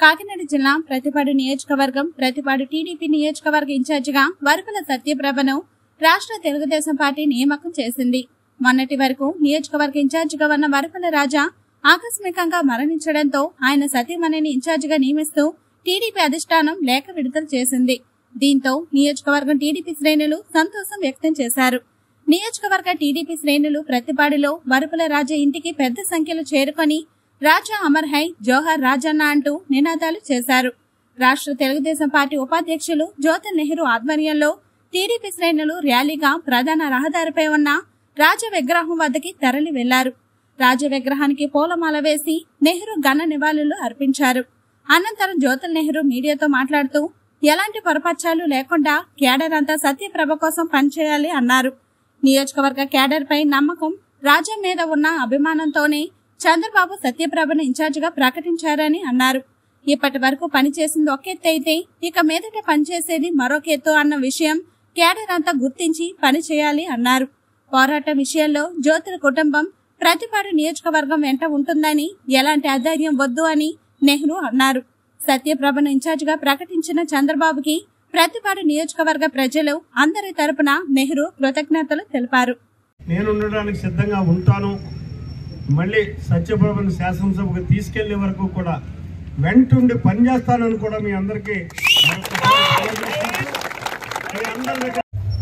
కాకినాడ జిల్లా ప్రతిపాడు నియోజకవర్గం ప్రతిపాడు టీడీపీ నియోజకవర్గ ఇన్ఛార్జిగా వరపుల సత్యప్రభను రాష్ట్ర తెలుగుదేశం పార్టీ నియామకం చేసింది మొన్నటి వరకు నియోజకవర్గ ఇన్ఛార్జిగా ఉన్న వరపుల రాజా ఆకస్మికంగా మరణించడంతో ఆయన సతీమణిని ఇన్ఛార్జిగా నియమిస్తూ టీడీపీ అధిష్టానం లేఖ విడుదల చేసింది దీంతో నియోజకవర్గం టీడీపీ శ్రేణులు సంతోషం వ్యక్తం చేశారు నియోజకవర్గ టీడీపీ శ్రేణులు ప్రతిపాడులో వరపుల రాజా ఇంటికి పెద్ద సంఖ్యలో చేరుకొని రాజా అమర్ హై జోహర్ రాజన్న అంటూ నినాదాలు చేశారు రాష్ట్ర తెలుగుదేశం పార్టీ ఉపాధ్యక్షులు జ్యోతి నెహ్రూ ఆధ్వర్యంలో టీడీపీ శ్రేణులు ర్యాలీగా ప్రధాన రహదారిపై ఉన్న రాజ విగ్రహం వద్దకి తరలి వెళ్లారు రాజ విగ్రహానికి పూలమాల వేసి నెహ్రూ ఘన నివాళులు అర్పించారు అనంతరం జ్యోతుల నెహ్రూ మీడియాతో మాట్లాడుతూ ఎలాంటి పొరపచ్చాలు లేకుండా కేడర్ అంతా సత్యప్రభ కోసం పనిచేయాలి అన్నారు నియోజకవర్గ కేడర్ పై నమ్మకం రాజ్యం మీద ఉన్న అభిమానంతోనే చంద్రబాబు సత్యప్రభను ఇన్ఛార్జిగా ప్రకటించారని అన్నారు ఇప్పటి వరకు పనిచేసింది ఒక ఎత్తు అయితే ఇక మీదట పనిచేసేది మరొక ఎత్తు అన్న విషయం కేడర్ అంతా గుర్తించి పని చేయాలి అన్నారు పోరాటం విషయంలో జ్యోతుల కుటుంబం ప్రతిపాడు నియోజకవర్గం వెంట ఉంటుందని ఎలాంటి అధైర్యం వద్దు అని నెహ్రూ అన్నారు సత్యప్రభను ఇన్ఛార్జిగా ప్రకటించిన చంద్రబాబుకి ప్రతిపాడు నియోజకవర్గ ప్రజలు అందరి తరపున నెహ్రూ కృతజ్ఞతలు తెలిపారు నేను ఉండడానికి సిద్ధంగా ఉంటాను మళ్ళీ సత్యప్రభను శాసనసభకు తీసుకెళ్లే వరకు కూడా వెంటుండి పనిచేస్తానని కూడా మీ అందరికీ మరొకసారి తెలియజేస్తున్నాను. మీ అందరి దగ్గర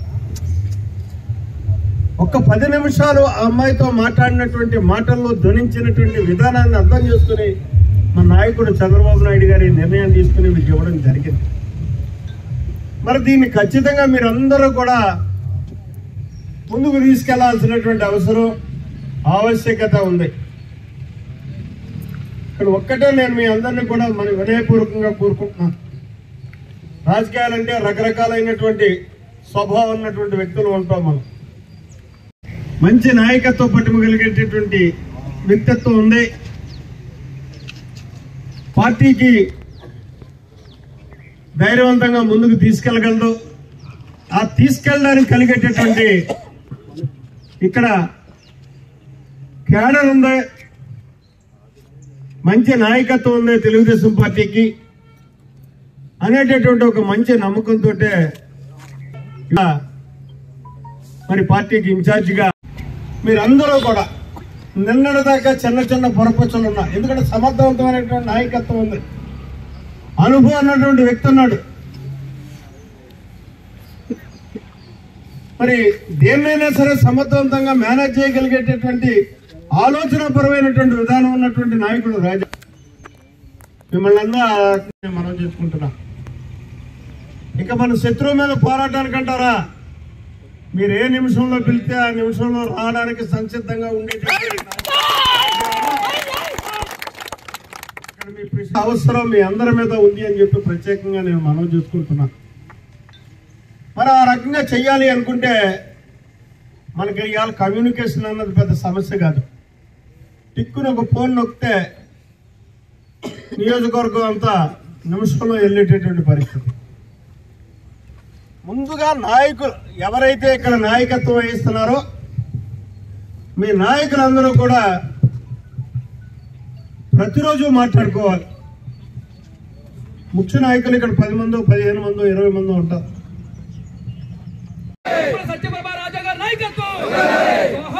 ఒక్క పది నిమిషాలు ఆ అమ్మాయితో మాట్లాడినటువంటి మాటల్లో ధ్వనించినటువంటి విధానాన్ని అర్థం చేసుకుని మా నాయకుడు చంద్రబాబు నాయుడు గారి నిర్ణయం తీసుకుని మీకు ఇవ్వడం జరిగింది మరి దీన్ని ఖచ్చితంగా మీరందరూ కూడా ముందుకు తీసుకెళ్లాల్సినటువంటి అవసరం ఆవశ్యకత ఉంది ఇక్కడ ఒక్కటే నేను మీ అందరినీ కూడా మన వినయపూర్వకంగా కోరుకుంటున్నాను రాజకీయాలంటే రకరకాలైనటువంటి స్వభావం ఉన్నటువంటి వ్యక్తులు ఉంటాం మనం మంచి నాయకత్వ పట్టుమ కలిగేటటువంటి వ్యక్తిత్వం ఉంది పార్టీకి ధైర్యవంతంగా ముందుకు తీసుకెళ్ళగలదు ఆ తీసుకెళ్ళడానికి కలిగేటటువంటి ఇక్కడ కేడర్ ఉంది మంచి నాయకత్వం ఉంది తెలుగుదేశం పార్టీకి అనేటటువంటి ఒక మంచి నమ్మకంతో మరి పార్టీకి ఇన్ఛార్జిగా మీరందరూ కూడా నిన్నటి దాకా చిన్న చిన్న పొరపచ్చులు ఉన్నా ఎందుకంటే సమర్థవంతమైనటువంటి నాయకత్వం ఉంది అనుభవం ఉన్నటువంటి వ్యక్తి ఉన్నాడు మరి దేన్నైనా సరే సమర్థవంతంగా మేనేజ్ చేయగలిగేటటువంటి ఆలోచన పరమైనటువంటి విధానం ఉన్నటువంటి నాయకుడు రాజా మిమ్మల్ని అందరూ మనం చేసుకుంటున్నాం ఇక మన శత్రువు మీద పోరాటానికంటారా మీరు ఏ నిమిషంలో పిలిస్తే ఆ నిమిషంలో రావడానికి సంసిద్ధంగా ఉండేటటువంటి ఇక్కడ మీ ప్రశ్న అవసరం మీ అందరి మీద ఉంది అని చెప్పి ప్రత్యేకంగా నేను మనవి చేసుకుంటున్నాను మరి ఆ రకంగా చెయ్యాలి అనుకుంటే మనకి ఇవాళ కమ్యూనికేషన్ అన్నది పెద్ద సమస్య కాదు టిక్కున ఒక ఫోన్ నొక్కితే నియోజకవర్గం అంతా నిమిషంలో వెళ్ళేటటువంటి పరిస్థితి ముందుగా నాయకులు ఎవరైతే ఇక్కడ నాయకత్వం వహిస్తున్నారో మీ నాయకులందరూ కూడా ప్రతిరోజు మాట్లాడుకోవాలి ముఖ్య నాయకులు ఇక్కడ పది మందో పదిహేను మందో ఇరవై మందో ఉంటారు సత్యప్రభ రాజా గారి నాయకత్వం